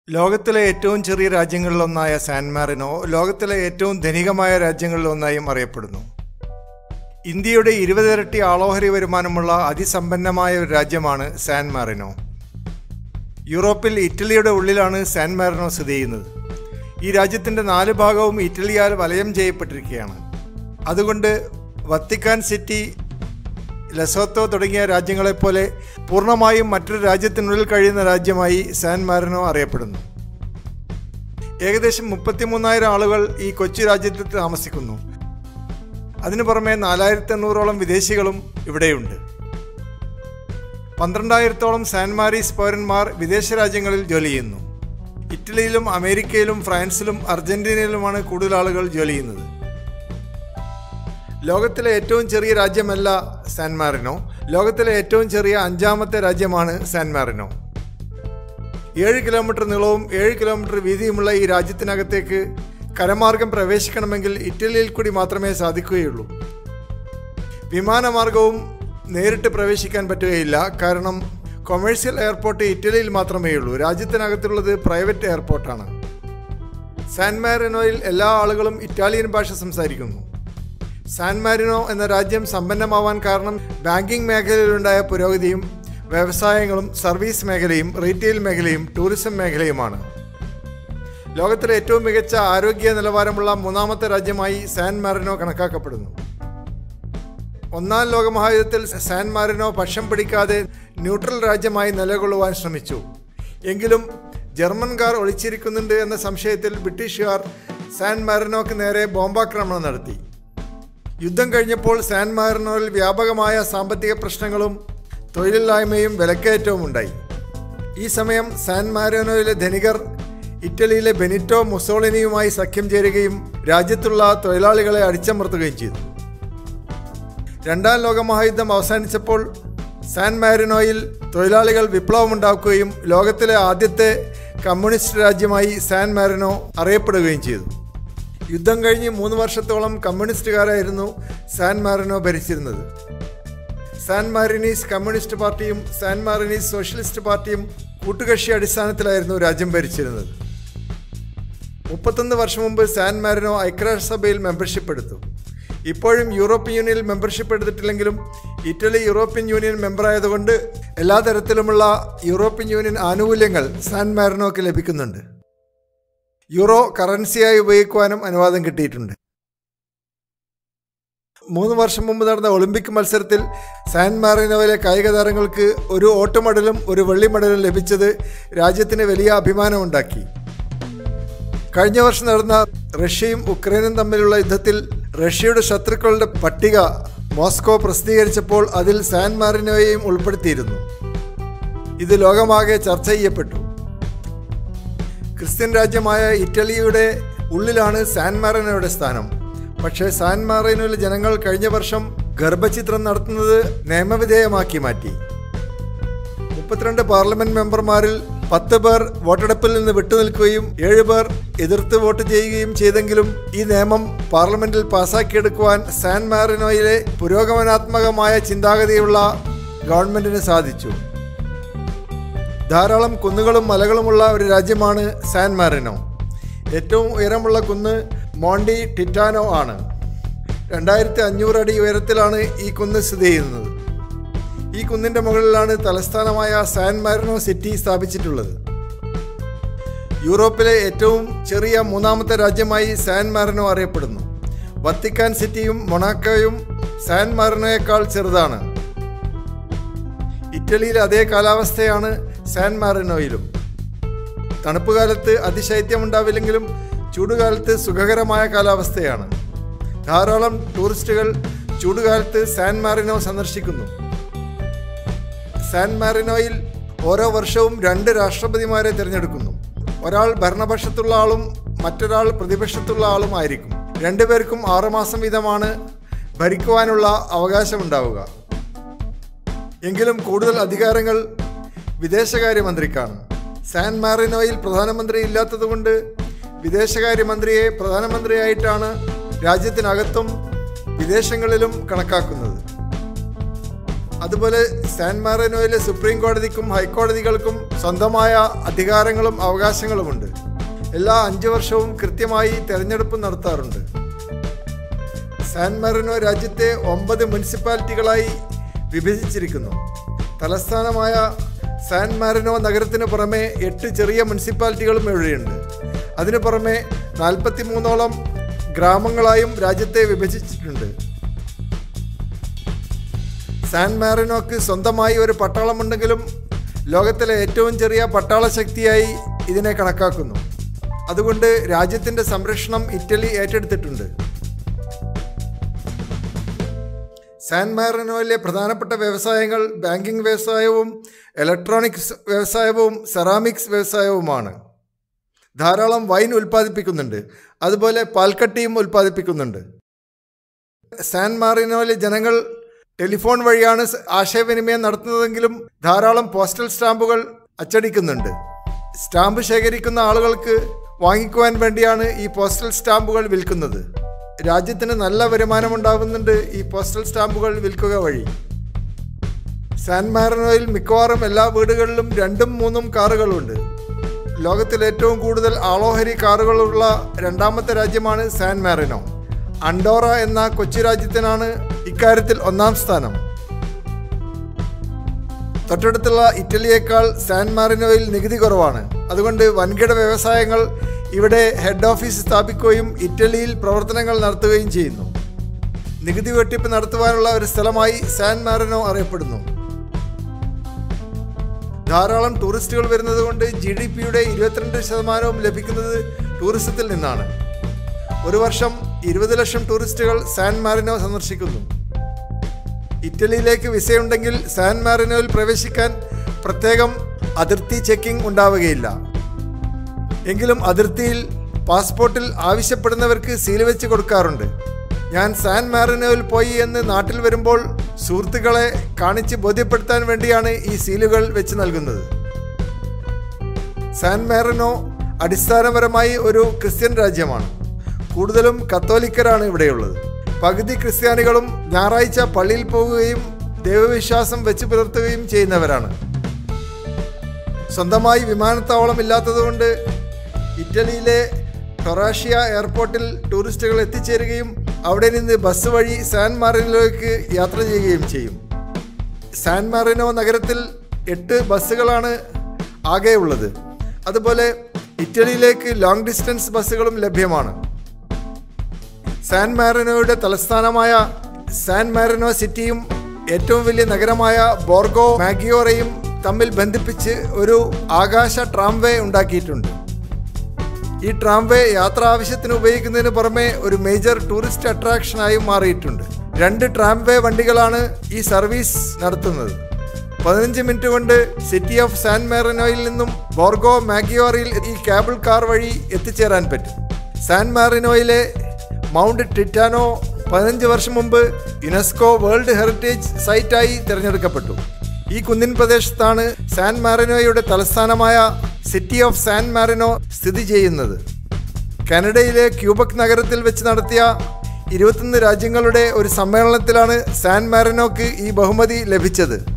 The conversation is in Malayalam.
ലോകത്തിലെ ഏറ്റവും ചെറിയ രാജ്യങ്ങളിലൊന്നായ സാൻ മാറിനോ ലോകത്തിലെ ഏറ്റവും ധനികമായ രാജ്യങ്ങളിലൊന്നായും അറിയപ്പെടുന്നു ഇന്ത്യയുടെ ഇരുപതിരട്ടി ആളോഹരി വരുമാനമുള്ള അതിസമ്പന്നമായ ഒരു രാജ്യമാണ് സാൻ മാറിനോ യൂറോപ്പിൽ ഇറ്റലിയുടെ ഉള്ളിലാണ് സാൻ മാറിനോ സ്ഥിതി ചെയ്യുന്നത് ഈ രാജ്യത്തിൻ്റെ നാല് ഭാഗവും ഇറ്റലിയാൽ വലയം ചെയ്യപ്പെട്ടിരിക്കുകയാണ് അതുകൊണ്ട് വത്തിക്കാൻ സിറ്റി ലെസോത്തോ തുടങ്ങിയ രാജ്യങ്ങളെപ്പോലെ പൂർണ്ണമായും മറ്റൊരു രാജ്യത്തിനുള്ളിൽ കഴിയുന്ന രാജ്യമായി സാൻ മാറിനോ അറിയപ്പെടുന്നു ഏകദേശം മുപ്പത്തിമൂന്നായിരം ആളുകൾ ഈ കൊച്ചു രാജ്യത്തിൽ താമസിക്കുന്നു അതിനു പുറമെ നാലായിരത്തി എണ്ണൂറോളം വിദേശികളും ഇവിടെയുണ്ട് പന്ത്രണ്ടായിരത്തോളം സാൻ മാരീസ് പൗരന്മാർ വിദേശ രാജ്യങ്ങളിൽ ജോലി ചെയ്യുന്നു ഇറ്റലിയിലും അമേരിക്കയിലും ഫ്രാൻസിലും അർജന്റീനയിലുമാണ് കൂടുതൽ ആളുകൾ ജോലി ചെയ്യുന്നത് ലോകത്തിലെ ഏറ്റവും ചെറിയ രാജ്യമല്ല സാൻ മാറിനോ ലോകത്തിലെ ഏറ്റവും ചെറിയ അഞ്ചാമത്തെ രാജ്യമാണ് സാൻ മാറിനോ ഏഴ് കിലോമീറ്റർ നീളവും ഏഴ് കിലോമീറ്റർ വീതിയുമുള്ള ഈ രാജ്യത്തിനകത്തേക്ക് കരമാർഗം പ്രവേശിക്കണമെങ്കിൽ ഇറ്റലിയിൽ കൂടി മാത്രമേ സാധിക്കുകയുള്ളൂ വിമാനമാർഗവും നേരിട്ട് പ്രവേശിക്കാൻ പറ്റുകയില്ല കാരണം കൊമേഴ്സ്യൽ എയർപോർട്ട് ഇറ്റലിയിൽ മാത്രമേ ഉള്ളൂ രാജ്യത്തിനകത്തുള്ളത് പ്രൈവറ്റ് എയർപോർട്ടാണ് സാൻ മാരിനോയിൽ എല്ലാ ആളുകളും ഇറ്റാലിയൻ ഭാഷ സംസാരിക്കുന്നു സാൻ മാരിനോ എന്ന രാജ്യം സമ്പന്നമാവാൻ കാരണം ബാങ്കിംഗ് മേഖലയിലുണ്ടായ പുരോഗതിയും വ്യവസായങ്ങളും സർവീസ് മേഖലയും റീറ്റെയിൽ മേഖലയും ടൂറിസം മേഖലയുമാണ് ലോകത്തിലെ ഏറ്റവും മികച്ച ആരോഗ്യ നിലവാരമുള്ള മൂന്നാമത്തെ രാജ്യമായി സാൻ മാരിനോ കണക്കാക്കപ്പെടുന്നു ഒന്നാം ലോകമഹായുദ്ധത്തിൽ സാൻ മാരിനോ പക്ഷം പിടിക്കാതെ ന്യൂട്രൽ രാജ്യമായി നിലകൊള്ളുവാൻ ശ്രമിച്ചു എങ്കിലും ജർമ്മൻകാർ ഒളിച്ചിരിക്കുന്നുണ്ട് എന്ന സംശയത്തിൽ ബ്രിട്ടീഷുകാർ സാൻ മാരിനോക്ക് നേരെ ബോംബാക്രമണം നടത്തി യുദ്ധം കഴിഞ്ഞപ്പോൾ സാൻ മാരിനോയിൽ വ്യാപകമായ സാമ്പത്തിക പ്രശ്നങ്ങളും തൊഴിലില്ലായ്മയും വിലക്കയറ്റവും ഉണ്ടായി ഈ സമയം സാൻ മാരിനോയിലെ ധനികർ ഇറ്റലിയിലെ ബെനിറ്റോ മുസോളിനിയുമായി സഖ്യം ചേരുകയും രാജ്യത്തുള്ള തൊഴിലാളികളെ അടിച്ചമർത്തുകയും ചെയ്തു രണ്ടാം ലോകമഹായുദ്ധം അവസാനിച്ചപ്പോൾ സാൻ മാരിനോയിൽ തൊഴിലാളികൾ വിപ്ലവമുണ്ടാക്കുകയും ലോകത്തിലെ ആദ്യത്തെ കമ്മ്യൂണിസ്റ്റ് രാജ്യമായി സാൻ മാരിനോ അറിയപ്പെടുകയും ചെയ്തു യുദ്ധം കഴിഞ്ഞ് മൂന്ന് വർഷത്തോളം കമ്മ്യൂണിസ്റ്റുകാരായിരുന്നു സാൻ മാരിനോ ഭരിച്ചിരുന്നത് സാൻ മാരിനീസ് കമ്മ്യൂണിസ്റ്റ് പാർട്ടിയും സാൻ മാരിനീസ് സോഷ്യലിസ്റ്റ് പാർട്ടിയും കൂട്ടുകക്ഷി അടിസ്ഥാനത്തിലായിരുന്നു രാജ്യം ഭരിച്ചിരുന്നത് മുപ്പത്തൊന്ന് വർഷം മുമ്പ് സാൻ മാരിനോ ഐക്യരാഷ്ട്രസഭയിൽ മെമ്പർഷിപ്പ് എടുത്തു ഇപ്പോഴും യൂറോപ്യൻ യൂണിയനിൽ മെമ്പർഷിപ്പ് എടുത്തിട്ടില്ലെങ്കിലും ഇറ്റലി യൂറോപ്യൻ യൂണിയൻ മെമ്പറായതുകൊണ്ട് എല്ലാ തരത്തിലുമുള്ള യൂറോപ്യൻ യൂണിയൻ ആനുകൂല്യങ്ങൾ സാൻ മാരിനോക്ക് ലഭിക്കുന്നുണ്ട് യൂറോ കറൻസിയായി ഉപയോഗിക്കുവാനും അനുവാദം കിട്ടിയിട്ടുണ്ട് മൂന്ന് വർഷം മുമ്പ് നടന്ന ഒളിമ്പിക് മത്സരത്തിൽ സാൻ മാറിനോയിലെ കായിക താരങ്ങൾക്ക് ഒരു ഓട്ട് മെഡലും ഒരു വെള്ളി മെഡലും ലഭിച്ചത് രാജ്യത്തിന് വലിയ അഭിമാനമുണ്ടാക്കി കഴിഞ്ഞ വർഷം നടന്ന റഷ്യയും ഉക്രൈനും തമ്മിലുള്ള യുദ്ധത്തിൽ റഷ്യയുടെ ശത്രുക്കളുടെ പട്ടിക മോസ്കോ പ്രസിദ്ധീകരിച്ചപ്പോൾ അതിൽ സാൻ മാറിനോയെയും ഉൾപ്പെടുത്തിയിരുന്നു ഇത് ലോകമാകെ ചർച്ച ചെയ്യപ്പെട്ടു ക്രിസ്ത്യൻ രാജ്യമായ ഇറ്റലിയുടെ ഉള്ളിലാണ് സാൻ മാറിനോയുടെ സ്ഥാനം പക്ഷേ സാൻ മാറിനോയിലെ ജനങ്ങൾ കഴിഞ്ഞ വർഷം ഗർഭചിത്രം നടത്തുന്നത് നിയമവിധേയമാക്കി മാറ്റി മുപ്പത്തിരണ്ട് പാർലമെന്റ് മെമ്പർമാരിൽ പത്ത് പേർ വോട്ടെടുപ്പിൽ നിന്ന് വിട്ടുനിൽക്കുകയും ഏഴ് പേർ എതിർത്ത് വോട്ട് ചെയ്യുകയും ചെയ്തെങ്കിലും ഈ നിയമം പാർലമെന്റിൽ പാസാക്കിയെടുക്കുവാൻ സാൻ മാറിനോയിലെ പുരോഗമനാത്മകമായ ചിന്താഗതിയുള്ള ഗവൺമെന്റിന് സാധിച്ചു ധാരാളം കുന്നുകളും മലകളുമുള്ള ഒരു രാജ്യമാണ് സാൻ മാറിനോ ഏറ്റവും ഉയരമുള്ള കുന്ന് മോണ്ടി ടിറ്റാനോ ആണ് രണ്ടായിരത്തി അഞ്ഞൂറ് അടി ഉയരത്തിലാണ് ഈ കുന്ന് സ്ഥിതി ചെയ്യുന്നത് ഈ കുന്നിൻ്റെ മുകളിലാണ് തലസ്ഥാനമായ സാൻ മാരിനോ സിറ്റി സ്ഥാപിച്ചിട്ടുള്ളത് യൂറോപ്പിലെ ഏറ്റവും ചെറിയ മൂന്നാമത്തെ രാജ്യമായി സാൻ മാരിനോ അറിയപ്പെടുന്നു വത്തിക്കാൻ സിറ്റിയും മൊണാക്കോയും സാൻ മാരിനോയേക്കാൾ ചെറുതാണ് ഇറ്റലിയിൽ അതേ കാലാവസ്ഥയാണ് സാൻ മാറിനോയിലും തണുപ്പ് കാലത്ത് അതിശൈത്യം ഉണ്ടാവില്ലെങ്കിലും ചൂടുകാലത്ത് സുഖകരമായ കാലാവസ്ഥയാണ് ധാരാളം ടൂറിസ്റ്റുകൾ ചൂടുകാലത്ത് സാൻ മാറിനോ സന്ദർശിക്കുന്നു സാൻ മാറിനോയിൽ ഓരോ വർഷവും രണ്ട് രാഷ്ട്രപതിമാരെ തിരഞ്ഞെടുക്കുന്നു ഒരാൾ ഭരണപക്ഷത്തുള്ള ആളും മറ്റൊരാൾ പ്രതിപക്ഷത്തുള്ള ആളും ആയിരിക്കും രണ്ടുപേർക്കും ആറുമാസം വീതമാണ് ഭരിക്കുവാനുള്ള അവകാശമുണ്ടാവുക എങ്കിലും കൂടുതൽ അധികാരങ്ങൾ വിദേശകാര്യമന്ത്രിക്കാണ് സാൻ മാറിനോയിൽ പ്രധാനമന്ത്രി ഇല്ലാത്തതുകൊണ്ട് വിദേശകാര്യമന്ത്രിയെ പ്രധാനമന്ത്രിയായിട്ടാണ് രാജ്യത്തിനകത്തും വിദേശങ്ങളിലും കണക്കാക്കുന്നത് അതുപോലെ സാൻ മാറിനോയിലെ സുപ്രീം കോടതിക്കും ഹൈക്കോടതികൾക്കും സ്വന്തമായ അധികാരങ്ങളും അവകാശങ്ങളുമുണ്ട് എല്ലാ അഞ്ച് വർഷവും കൃത്യമായി തെരഞ്ഞെടുപ്പ് നടത്താറുണ്ട് സാൻ മാറിനോ രാജ്യത്തെ ഒമ്പത് മുനിസിപ്പാലിറ്റികളായി വിഭജിച്ചിരിക്കുന്നു തലസ്ഥാനമായ സാൻ മാറിനോ നഗരത്തിന് പുറമെ എട്ട് ചെറിയ മുനിസിപ്പാലിറ്റികളും ഇവിടെയുണ്ട് അതിനു പുറമെ നാൽപ്പത്തി മൂന്നോളം ഗ്രാമങ്ങളായും രാജ്യത്തെ വിഭജിച്ചിട്ടുണ്ട് സാൻ മാറിനോക്ക് സ്വന്തമായി ഒരു പട്ടാളമുണ്ടെങ്കിലും ലോകത്തിലെ ഏറ്റവും ചെറിയ പട്ടാള ശക്തിയായി ഇതിനെ കണക്കാക്കുന്നു അതുകൊണ്ട് രാജ്യത്തിൻ്റെ സംരക്ഷണം ഇറ്റലി ഏറ്റെടുത്തിട്ടുണ്ട് സാൻ മാറിനോയിലെ പ്രധാനപ്പെട്ട വ്യവസായങ്ങൾ ബാങ്കിംഗ് വ്യവസായവും ഇലക്ട്രോണിക്സ് വ്യവസായവും സെറാമിക്സ് വ്യവസായവുമാണ് ധാരാളം വൈൻ ഉൽപ്പാദിപ്പിക്കുന്നുണ്ട് അതുപോലെ പാൽക്കട്ടിയും ഉൽപ്പാദിപ്പിക്കുന്നുണ്ട് സാൻ മാറിനോയിലെ ജനങ്ങൾ ടെലിഫോൺ വഴിയാണ് സ- ആശയവിനിമയം നടത്തുന്നതെങ്കിലും ധാരാളം പോസ്റ്റൽ സ്റ്റാമ്പുകൾ അച്ചടിക്കുന്നുണ്ട് സ്റ്റാമ്പ് ശേഖരിക്കുന്ന ആളുകൾക്ക് വാങ്ങിക്കുവാൻ വേണ്ടിയാണ് ഈ പോസ്റ്റൽ സ്റ്റാമ്പുകൾ വിൽക്കുന്നത് രാജ്യത്തിന് നല്ല വരുമാനമുണ്ടാകുന്നുണ്ട് ഈ പോസ്റ്റൽ സ്റ്റാമ്പുകൾ വിൽക്കുക വഴി സാൻ മാറിനോയിൽ മിക്കവാറും എല്ലാ വീടുകളിലും രണ്ടും മൂന്നും കാറുകളുണ്ട് ലോകത്തിൽ ഏറ്റവും കൂടുതൽ ആളോഹരി കാറുകളുള്ള രണ്ടാമത്തെ രാജ്യമാണ് സാൻ മാറിനോ അണ്ടോറ എന്ന കൊച്ചു രാജ്യത്തിനാണ് ഇക്കാര്യത്തിൽ ഒന്നാം സ്ഥാനം തൊട്ടടുത്തുള്ള ഇറ്റലിയേക്കാൾ സാൻ മാറിനോയിൽ നികുതി കുറവാണ് അതുകൊണ്ട് വൻകിട വ്യവസായങ്ങൾ ഇവിടെ ഹെഡ് ഓഫീസ് സ്ഥാപിക്കുകയും ഇറ്റലിയിൽ പ്രവർത്തനങ്ങൾ നടത്തുകയും ചെയ്യുന്നു നികുതി വെട്ടിപ്പ് നടത്തുവാനുള്ള ഒരു സ്ഥലമായി സാൻ മാറിനോ അറിയപ്പെടുന്നു ധാരാളം ടൂറിസ്റ്റുകൾ വരുന്നത് കൊണ്ട് ജി ഡി പിയുടെ ഇരുപത്തിരണ്ട് ശതമാനവും ലഭിക്കുന്നത് ടൂറിസത്തിൽ നിന്നാണ് ഒരു വർഷം ഇരുപത് ലക്ഷം ടൂറിസ്റ്റുകൾ സാൻ മാറിനോ സന്ദർശിക്കുന്നു ഇറ്റലിയിലേക്ക് വിസയുണ്ടെങ്കിൽ സാൻ മാറിനോയിൽ പ്രവേശിക്കാൻ പ്രത്യേകം അതിർത്തി ചെക്കിംഗ് ഉണ്ടാവുകയില്ല എങ്കിലും അതിർത്തിയിൽ പാസ്പോർട്ടിൽ ആവശ്യപ്പെടുന്നവർക്ക് സീൽ വെച്ച് കൊടുക്കാറുണ്ട് ഞാൻ സാൻ മാറിനോയിൽ പോയി എന്ന് നാട്ടിൽ വരുമ്പോൾ സുഹൃത്തുക്കളെ കാണിച്ച് ബോധ്യപ്പെടുത്താൻ വേണ്ടിയാണ് ഈ സീലുകൾ വെച്ച് നൽകുന്നത് സാൻ മാറിനോ അടിസ്ഥാനപരമായി ഒരു ക്രിസ്ത്യൻ രാജ്യമാണ് കൂടുതലും കത്തോലിക്കരാണ് ഇവിടെയുള്ളത് പകുതി ക്രിസ്ത്യാനികളും ഞായറാഴ്ച പള്ളിയിൽ പോകുകയും ദൈവവിശ്വാസം വെച്ച് പുലർത്തുകയും ചെയ്യുന്നവരാണ് സ്വന്തമായി വിമാനത്താവളം ഇല്ലാത്തതുകൊണ്ട് ഇറ്റലിയിലെ ടൊറാഷ്യ എയർപോർട്ടിൽ ടൂറിസ്റ്റുകൾ എത്തിച്ചേരുകയും അവിടെ നിന്ന് ബസ് വഴി സാൻ മാറിനോയിലേക്ക് യാത്ര ചെയ്യുകയും ചെയ്യും സാൻ മാറിനോ നഗരത്തിൽ എട്ട് ബസ്സുകളാണ് ആകെ ഉള്ളത് അതുപോലെ ഇറ്റലിയിലേക്ക് ലോങ് ഡിസ്റ്റൻസ് ബസ്സുകളും ലഭ്യമാണ് സാൻ മാറിനോയുടെ തലസ്ഥാനമായ സാൻ മാറിനോ സിറ്റിയും ഏറ്റവും വലിയ നഗരമായ ബോർഗോ മാഗിയോറയും തമ്മിൽ ബന്ധിപ്പിച്ച് ഒരു ആകാശ ട്രാംവേ ഉണ്ടാക്കിയിട്ടുണ്ട് ഈ ട്രാംവേ യാത്രാ ആവശ്യത്തിന് ഉപയോഗിക്കുന്നതിന് പുറമെ ഒരു മേജർ ടൂറിസ്റ്റ് അട്രാക്ഷനായും മാറിയിട്ടുണ്ട് രണ്ട് ട്രാംവേ വണ്ടികളാണ് ഈ സർവീസ് നടത്തുന്നത് പതിനഞ്ച് മിനിറ്റ് കൊണ്ട് സിറ്റി ഓഫ് സാൻ മാറിനോയിൽ നിന്നും ബോർഗോ മാഗിയോറിൽ ഈ കേബിൾ കാർ വഴി എത്തിച്ചേരാൻ പറ്റും സാൻ മാറിനോയിലെ മൗണ്ട് ടിറ്റാനോ പതിനഞ്ച് വർഷം മുമ്പ് യുനെസ്കോ വേൾഡ് ഹെറിറ്റേജ് സൈറ്റായി തിരഞ്ഞെടുക്കപ്പെട്ടു ഈ കുന്നിൻ പ്രദേശത്താണ് സാൻ മാറിനോയുടെ തലസ്ഥാനമായ സിറ്റി ഓഫ് സാൻ മാറിനോ സ്ഥിതി ചെയ്യുന്നത് കാനഡയിലെ ക്യൂബക് നഗരത്തിൽ വെച്ച് നടത്തിയ ഇരുപത്തൊന്ന് രാജ്യങ്ങളുടെ ഒരു സമ്മേളനത്തിലാണ് സാൻ മാറിനോക്ക് ഈ ബഹുമതി ലഭിച്ചത്